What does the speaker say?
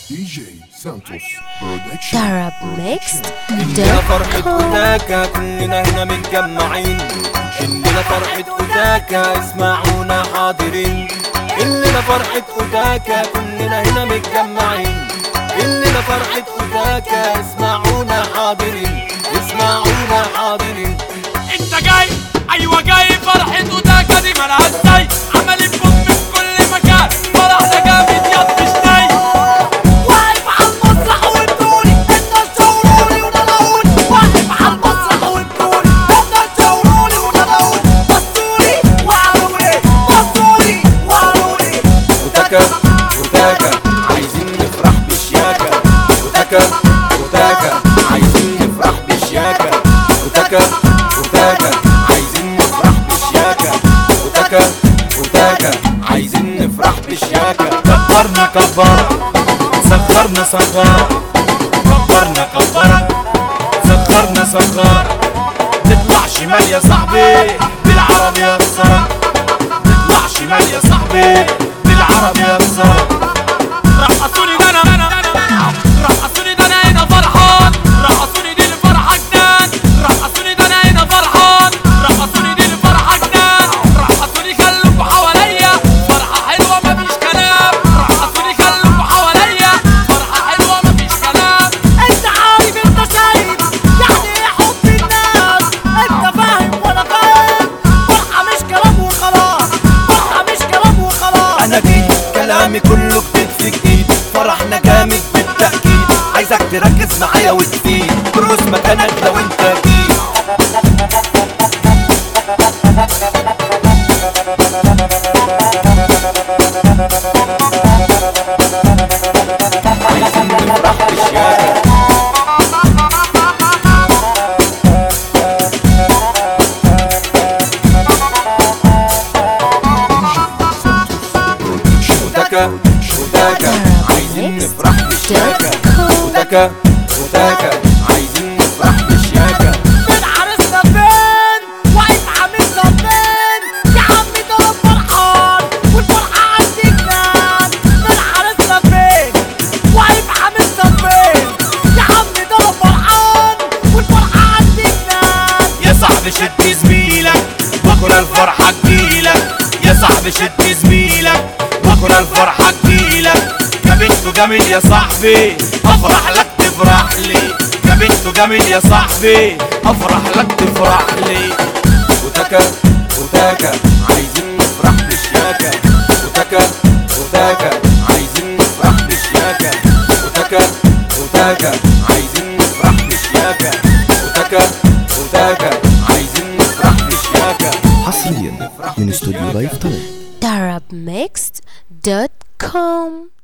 دي جي سانتوس برودكشن Arab Mixed كلنا فرحة أوتاكا كلنا هنا متجمعين كلنا فرحة أوتاكا اسمعونا حاضرين كلنا فرحة أوتاكا كلنا هنا متجمعين كلنا فرحة أوتاكا اسمعونا حاضرين اسمعونا حاضرين انت جاي ايوه جاي فرحة وتاكا دي ملهاش زي عملت بوم في كل مكان فرحنا جامد يا تشتي واقف على المسرح وانتوني انت شوروني ونلعوني واقف على المسرح وانتوني انت شوروني ونلعوني بصولي وقالولي بصولي وقالولي أوتاكا أوتاكا عايزين نفرح بالشياكة أوتاكا أوتاكا عايزين نفرح بالشياكة أوتاكا أوتاكا عايزين نفرح بالشياكة أوتاكا أوتاكا عايزين نفرح بالشياكة كبرنا كبر سخرنا سخر كبرنا كبر سخرنا سخر تطلع شمال يا صاحبي بالعربي يا الصرا تطلع شمال يا صاحبي بالعربي يا الصرا رقصوني ده انا رقصوني ده انا هنا فرحان رقصوني دي الفرحة جنان رقصوني ده انا هنا فرحان رقصوني دي الفرحة جنان رقصوني كلكوا حواليا فرحة حلوة مفيش كلام رقصوني كلكوا حواليا فرحة حلوة مفيش كلام انت عارف انت شايف يعني ايه حب الناس انت فاهم وانا فاهم فرحة مش كلام وخلاص فرحة مش كلام وخلاص انا جيت كلامي كله جديد في جديد فرحنا جامد بالتأكيد عايزك تركز معايا وتزيد ارقص مكانك لو انت جيت عايزين نفرح بالشياكة أوتاكا أوتاكا عايزين نفرح بالشياكة أوتاكا أوتاكا عايزين نفرح بالشياكة من عرسنا فين واقف عامل زبان يا عمي ده أنا فرحان والفرحة عندي جنان من عرسنا فين واقف عامل زبان يا عمي ده أنا فرحان والفرحة عندي جنان يا صاحبي شد زميلك بكرة الفرحة تجيلك يا صاحبي شد زميلك بكرة الفرحة تجيلك يا بنته جميل يا صاحبي افرح لك تفرح لي يا بنته جميل يا صاحبي افرح لك تفرح لي وتكا وتكا عايزين نفرح بالشياكة وتكا وتكا عايزين نفرح بالشياكة وتكا وتكا عايزين نفرح بالشياكة وتكا وتكا عايزين نفرح بالشياكة حصريا من استوديو لايف طلب arabmixed.com